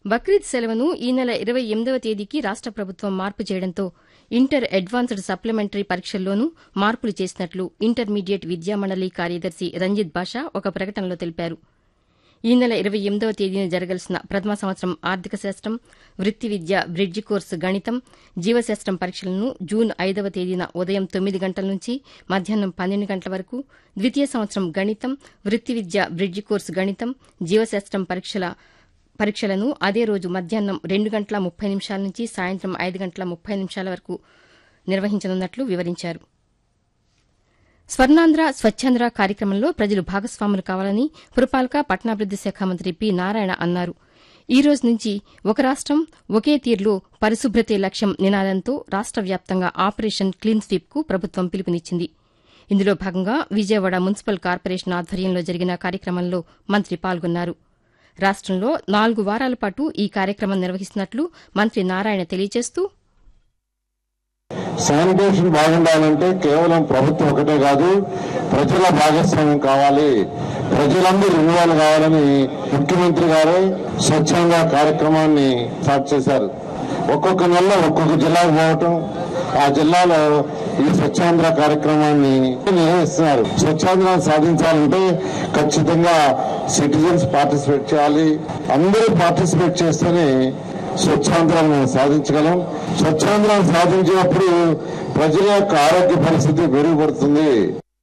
బక్రీద్ సెలవును ఈ నెల ఇరవై ఎనిమిదవ తేదీకి రాష్ట ప్రభుత్వం మార్పు చేయడంతో ఇంటర్ అడ్వాన్స్డ్ సప్లిమెంటరీ పరీక్షల్లోనూ మార్పులు చేసినట్లు ఇంటర్మీడియట్ విద్యామండలి కార్యదర్శి రంజిత్ బాషా ఒక ప్రకటనలో తెలిపారు ఈ నెల ఇరవై ఎనిమిదవ తేదీన జరగాల్సిన ప్రథమ సంవత్సరం ఆర్థిక శాస్త్రం వృత్తి విద్య బ్రిడ్జి కోర్సు గణితం జీవశాస్త్రం పరీక్షలను జూన్ ఐదవ తేదీన ఉదయం తొమ్మిది గంటల నుంచి మధ్యాహ్నం పన్నెండు గంటల వరకు ద్వితీయ సంవత్సరం గణితం వృత్తి విద్య బ్రిడ్జి కోర్సు గణితం జీవశాస్త్రం పరీక్షల పరీక్షలను అదే రోజు మధ్యాహ్నం రెండు గంటల ముప్పై నిమిషాల నుంచి సాయంత్రం ఐదు గంటల ముప్పై నిమిషాల వరకు నిర్వహించనున్నట్లు వివరించారు స్వర్ణాంధ్ర స్వచ్ఛాంధ్ర కార్యక్రమంలో ప్రజలు భాగస్వాములు కావాలని పురపాలక పట్టణాభివృద్ది శాఖ మంత్రి పి నారాయణ అన్నారు ఈ రోజు నుంచి ఒక రాష్టం ఒకే తీరులో పరిశుభ్రతే లక్ష్యం నినాదంతో రాష్ట వ్యాప్తంగా ఆపరేషన్ క్లీన్ స్వీప్ కు ప్రభుత్వం పిలుపునిచ్చింది ఇందులో భాగంగా విజయవాడ మున్సిపల్ కార్పొరేషన్ ఆధ్వర్యంలో జరిగిన కార్యక్రమంలో మంత్రి పాల్గొన్నారు రాష్టంలో నాలుగు వారాల పాటు ఈ కార్యక్రమం నిర్వహిస్తున్నట్లు మంత్రి నారాయణ తెలియజేస్తూ శానిటేషన్ బాగుండాలంటే కేవలం ప్రభుత్వం ఒకటే కాదు ప్రజల భాగస్వామ్యం కావాలి ప్రజలందరూ ఇన్వాల్వ్ కావాలని ముఖ్యమంత్రి గారు స్వచ్ఛంగా కార్యక్రమాన్ని స్టార్ట్ చేశారు ఒక్కొక్క నెల ఒక్కొక్క జిల్లాకు పోవటం ఆ జిల్లాలో ఈ స్వచ్ఛాంధ్ర కార్యక్రమాన్ని నిర్వహిస్తున్నారు స్వచ్ఛాంధ్ర సాధించాలంటే ఖచ్చితంగా సిటిజన్స్ పార్టిసిపేట్ చేయాలి అందరూ పార్టిసిపేట్ చేస్తేనే స్వచ్ఛాంధ్రాన్ని మనం సాధించగలం స్వచ్ఛాంధ్రాన్ని సాధించినప్పుడు ప్రజల యొక్క ఆరోగ్య పరిస్థితి మెరుగుపడుతుంది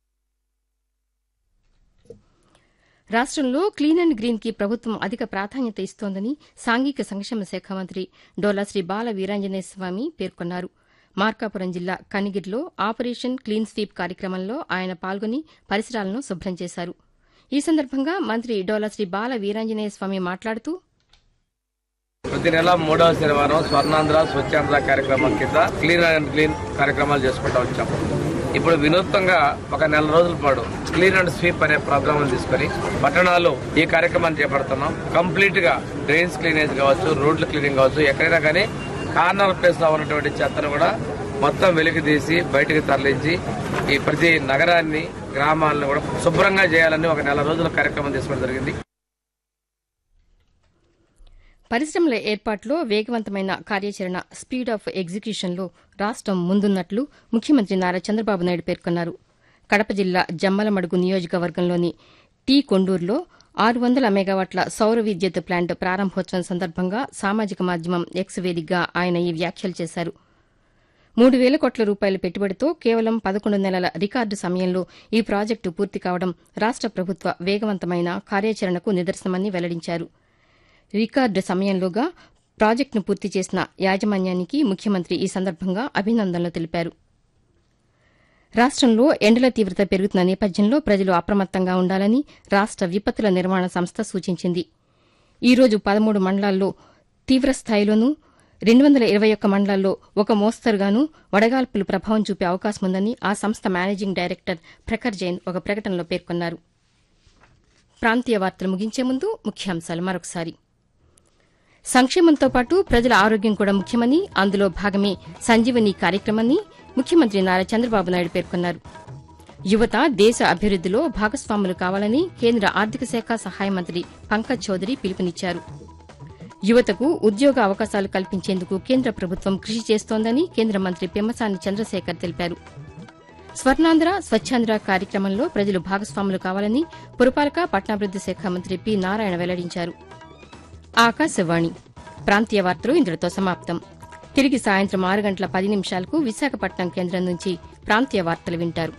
రాష్టంలో క్లీన్ అండ్ గ్రీన్ కి ప్రభుత్వం అధిక ప్రాధాన్యత ఇస్తోందని సాంఘిక సంక్షేమ శాఖ మంత్రి డోలా శ్రీ బాల వీరాంజనేయ స్వామి పేర్కొన్నారు మార్కాపురం జిల్లా కనిగిరిలో ఆపరేషన్ క్లీన్ స్వీప్ కార్యక్రమంలో ఆయన పాల్గొని పరిసరాలను శుభ్రం చేశారు ఈ సందర్భంగా మంత్రి డోలా శ్రీ బాల వీరాంజనేయ స్వామి మాట్లాడుతూ ప్రతి నెల మూడవ శనివారం స్వర్ణాంధ్ర స్వచ్ఛాంధ్ర కార్యక్రమం కింద క్లీన్ అండ్ క్లీన్ కార్యక్రమాలు చేసుకుంటూ వచ్చాం ఇప్పుడు వినూత్నంగా ఒక నెల రోజుల పాటు క్లీన్ అండ్ స్వీప్ అనే ప్రోగ్రామ్ తీసుకొని పట్టణాలు ఈ కార్యక్రమాన్ని చేపడుతున్నాం కంప్లీట్ గా డ్రైన్స్ క్లీనేజ్ కావచ్చు రోడ్ల క్లీనింగ్ కావచ్చు ఎక్కడైనా కానీ కార్నర్ ప్లేస్ లో ఉన్నటువంటి చెత్తను కూడా మొత్తం వెలికి తీసి బయటకు తరలించి ఈ ప్రతి నగరాన్ని గ్రామాలను కూడా శుభ్రంగా చేయాలని ఒక నెల రోజుల కార్యక్రమం తీసుకోవడం జరిగింది పరిశ్రమల ఏర్పాటులో వేగవంతమైన కార్యాచరణ స్పీడ్ ఆఫ్ ఎగ్జిక్యూషన్లో రాష్టం ముందున్నట్లు ముఖ్యమంత్రి నారా చంద్రబాబు నాయుడు పేర్కొన్నారు కడప జిల్లా జమ్మలమడుగు నియోజకవర్గంలోని టీ కొండూరులో ఆరు వందల మెగావాట్ల సౌర విద్యుత్ ప్లాంట్ ప్రారంభోత్సవం సందర్భంగా సామాజిక మాధ్యమం ఎక్స్ వేదికగా ఆయన ఈ వ్యాఖ్యలు చేశారు మూడు వేల కోట్ల రూపాయల పెట్టుబడితో కేవలం పదకొండు నెలల రికార్డు సమయంలో ఈ ప్రాజెక్టు పూర్తి కావడం రాష్ట ప్రభుత్వ వేగవంతమైన కార్యాచరణకు నిదర్శనమని వెల్లడించారు రికార్డు సమయంలోగా ప్రాజెక్టును పూర్తి చేసిన యాజమాన్యానికి ముఖ్యమంత్రి ఈ సందర్భంగా అభినందనలు తెలిపారు రాష్టంలో ఎండల తీవ్రత పెరుగుతున్న నేపథ్యంలో ప్రజలు అప్రమత్తంగా ఉండాలని రాష్ట విపత్తుల నిర్వహణ సంస్థ సూచించింది ఈ రోజు పదమూడు మండలాల్లో తీవ్రస్థాయిలోనూ రెండు వందల ఇరవై ఒక్క మండలాల్లో ఒక మోస్తరుగాను వడగాల్పులు ప్రభావం చూపే అవకాశం ఉందని ఆ సంస్థ మేనేజింగ్ డైరెక్టర్ ప్రఖర్ జైన్ ఒక ప్రకటనలో పేర్కొన్నారు ప్రాంతీయ వార్తలు ముగించే ముందు ముఖ్యాంశాలు మరొకసారి సంక్షేమంతో పాటు ప్రజల ఆరోగ్యం కూడా ముఖ్యమని అందులో భాగమే సంజీవని కార్యక్రమాన్ని ముఖ్యమంత్రి నారా చంద్రబాబు నాయుడు పేర్కొన్నారు యువత దేశ అభివృద్దిలో భాగస్వాములు కావాలని కేంద్ర ఆర్థిక శాఖ సహాయ మంత్రి పంకజ్ చౌదరి పిలుపునిచ్చారు యువతకు ఉద్యోగ అవకాశాలు కల్పించేందుకు కేంద్ర ప్రభుత్వం కృషి చేస్తోందని కేంద్ర మంత్రి పెమ్మసాని చంద్రశేఖర్ తెలిపారు స్వర్ణాంధ్ర స్వచ్ఛాంధ్ర కార్యక్రమంలో ప్రజలు భాగస్వాములు కావాలని పురపాలక పట్టణాభివృద్ది శాఖ మంత్రి పి నారాయణ వెల్లడించారు ఆకాశవాణి ప్రాంతీయ వార్తలు ఇంతటితో సమాప్తం తిరిగి సాయంత్రం ఆరు గంటల పది నిమిషాలకు విశాఖపట్నం కేంద్రం నుంచి ప్రాంతీయ వార్తలు వింటారు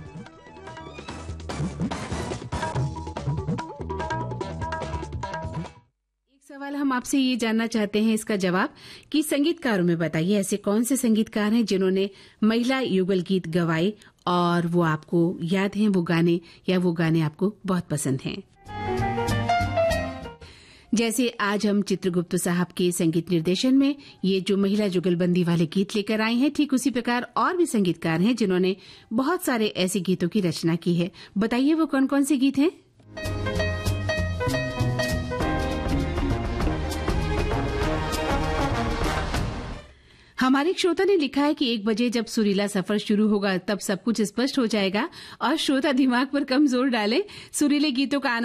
एक सवाल हम आपसे ये जानना चाहते हैं इसका जवाब कि संगीतकारों में बताइए ऐसे कौन से संगीतकार हैं जिन्होंने महिला युगल गीत गवाए और वो आपको याद हैं वो गाने या वो गाने आपको बहुत पसंद हैं जैसे आज हम चित्रगुप्त साहब के संगीत निर्देशन में ये जो महिला जुगलबंदी वाले गीत लेकर आए हैं ठीक उसी प्रकार और भी संगीतकार हैं जिन्होंने बहुत सारे ऐसे गीतों की रचना की है बताइए वो कौन कौन से गीत हैं हमारे एक श्रोता ने लिखा है कि एक बजे जब सुरीला सफर शुरू होगा तब सब कुछ स्पष्ट हो जाएगा और श्रोता दिमाग पर कम जोर डाले सुरीले गीतों का आनंद